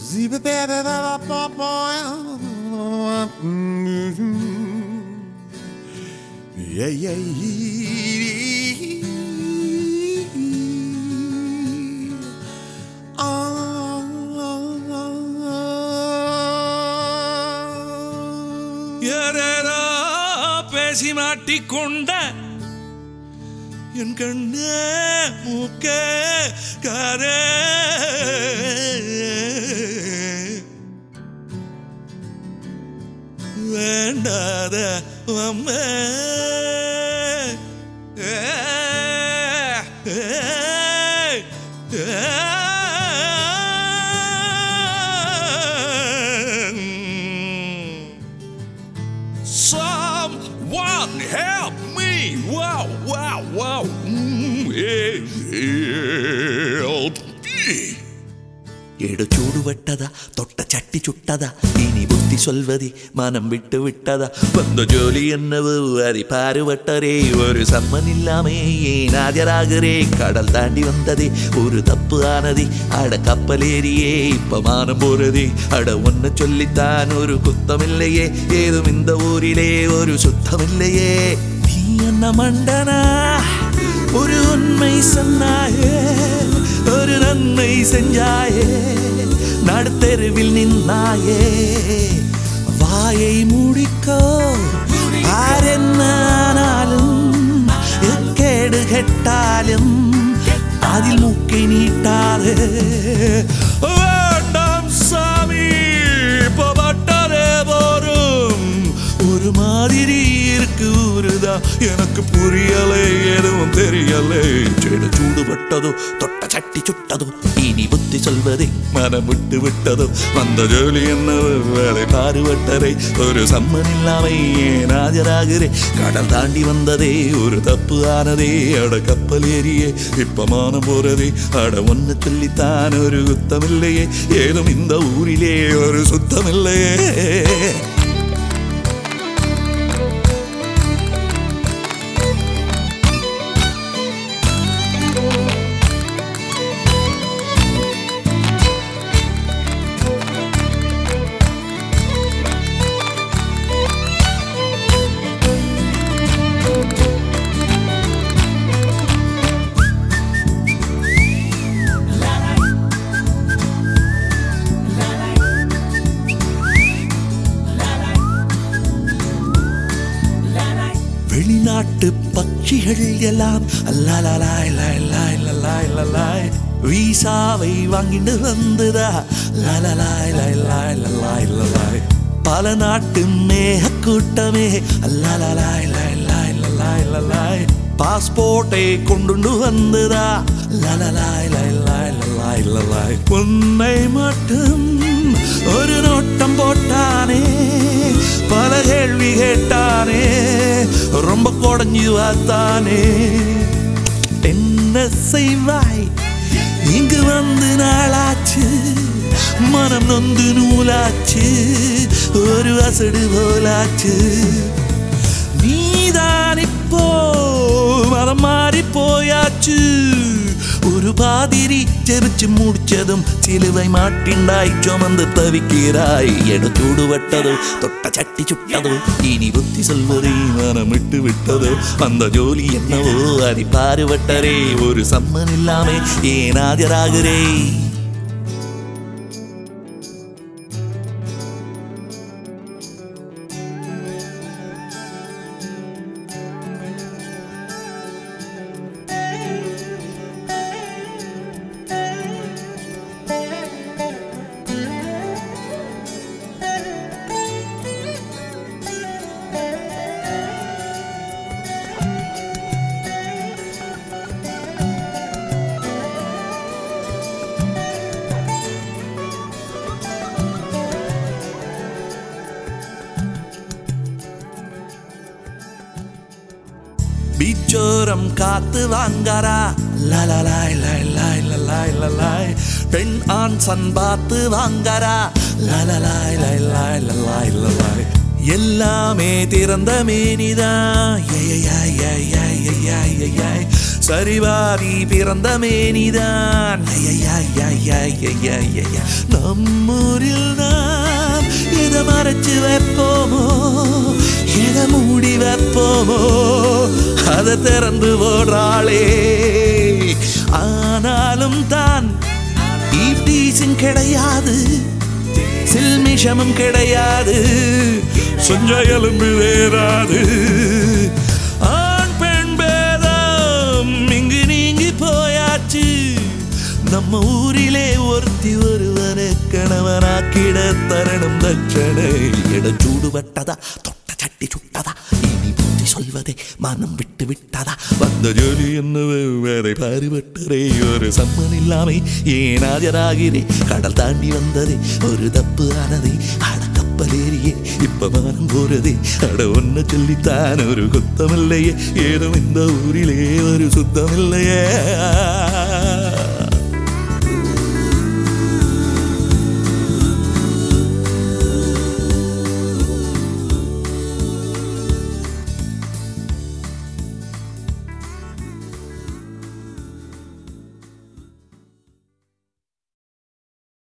Yeah, yeah, யாரேரோ பேசி மாட்டிக்கொண்ட என் கண்ணே மூக்கே காரே வேண்டாத அம்மே Someone help me! Wow, wow, wow! Mm, help me! எடு சூடு வட்டதா தொட்ட சட்டி சுட்டதா இனி புத்தி சொல்வதி மனம் விட்டு விட்டதா வந்த ஜோலி என்னவோ அதை பாருவட்டரே ஒரு சம்மன் இல்லாமே ஏன் ஆஜராகிறே கடல் தாண்டி வந்ததே ஒரு தப்பு ஆனதே அட கப்பலேறியே இப்ப மானம் போறதே அட ஒன்னு சொல்லித்தான் ஒரு குத்தமில்லையே ஏதும் இந்த ஊரிலே ஒரு சுத்தமில்லையே நீ என்ன மண்டனா ஒரு உண்மை சொன்னாயே ஒரு நன்மை செஞ்சாயே நடுத்தெருவில் நின்னாயே வாயை மூடிக்கோ ஆரென்னானாலும் எக்கேடு கெட்டாலும் அதில் மூக்கை நீட்டாது வேண்டாம் சாமி பட்டரே போரும் ஒரு மாதிரி இருக்கு ஊருதா எனக்கு புரியலை எதுவும் தெரியலை செடு சூடுபட்டதோ தொட்ட சட்டி சுட்டதோ இனி புத்தி சொல்வதே மனம் விட்டு விட்டதோ வந்த ஜோலி என்ன வேலை பாருவட்டரை ஒரு சம்மன் இல்லாமை ஏன் ஆஜராகிறே கடல் தாண்டி வந்ததே ஒரு தப்பு ஆனதே அட கப்பல் ஏறியே இப்ப மானம் போறதே அட ஒன்னு சொல்லித்தான் ஒரு குத்தமில்லையே ஏதும் இந்த ஊரிலே ஒரு சுத்தமில்லையே வெளிநாட்டு பட்சிகள் எல்லாம் அல்லலாய் லாய் லாய் லாய் லாய் வீசாவை வாங்கிட்டு வந்ததா லலலாய் லாய் லாய் லாய் லாய் பல நாட்டு மேக கூட்டமே அல்லலாய் லாய் லாய் லாய் லாய் பாஸ்போர்ட்டை கொண்டு வந்ததா லலலாய் லாய் லாய் லாய் லாய் உன்னை மட்டும் ஒரு நோட்டம் போட்டானே பல கேள்வி கேட்டானே ரொம்ப குடஞ்சி வாத்தானே என்ன செய்வாய் இங்கு வந்து நாளாச்சு மனம் நொந்து நூலாச்சு ஒரு அசடு போலாச்சு நீதான் இப்போ மனம் மாறி போயாச்சு ஒரு பாதிரி ஜெபிச்சு முடிச்சதும் சிலுவை மாட்டிண்டாய் சுமந்து தவிக்கிறாய் எடுத்தூடு வட்டதோ தொட்ட சட்டி சுட்டதோ இனி புத்தி சொல்வதை மனம் விட்டு விட்டதோ அந்த ஜோலி என்னவோ அதை பாருவட்டரே ஒரு சம்மன் இல்லாமே ஏன் ஆஜராகிறே பீச்சோரம் காத்து வாங்கறா லலலாய் லாய் லாய் லலாய் லலாய் பெண் ஆண் சன் பார்த்து வாங்கறா லலலாய் லாய் லாய் லலாய் லலாய் எல்லாமே திறந்த மேனிதான் ஏய், ஏய், ஏய், ஏய், ஏய், ஏய், ஏய், ஏய். சரிவாதி பிறந்த மேனிதான் ஐயையையையையையைய. நம்மூரில் நாம் எதை மறைச்சு வைப்போமோ எதை மூடி வைப்போமோ அதை திறந்து போடுறாளே ஆனாலும் தான் ஈவ்டீசிங் கிடையாது சில்மிஷமும் கிடையாது சொஞ்ச எலும்பு வேறாது ஆண் பெண் பேதம் இங்கு நீங்கி போயாச்சு நம்ம ஊரிலே ஒருத்தி ஒருவனை கணவனாக்கிட தரணும் தட்சணை இட சூடு வட்டதா தொட்ட சட்டி சுட்டதா இனி புத்தி சொல்வதே மனம் விட்டு விட்டதா வந்த ஜோலி என்னவே வேற பாறுபட்டரே ஒரு சம்மன் இல்லாமை ஏன் ஆஜராகிறே கடல் தாண்டி வந்ததே ஒரு தப்பு ஆனதே அட கப்பலேறியே இப்ப மனம் போறதே அட ஒன்ன சொல்லித்தான் ஒரு குத்தமில்லையே ஏதோ இந்த ஊரிலே ஒரு சுத்தமில்லையே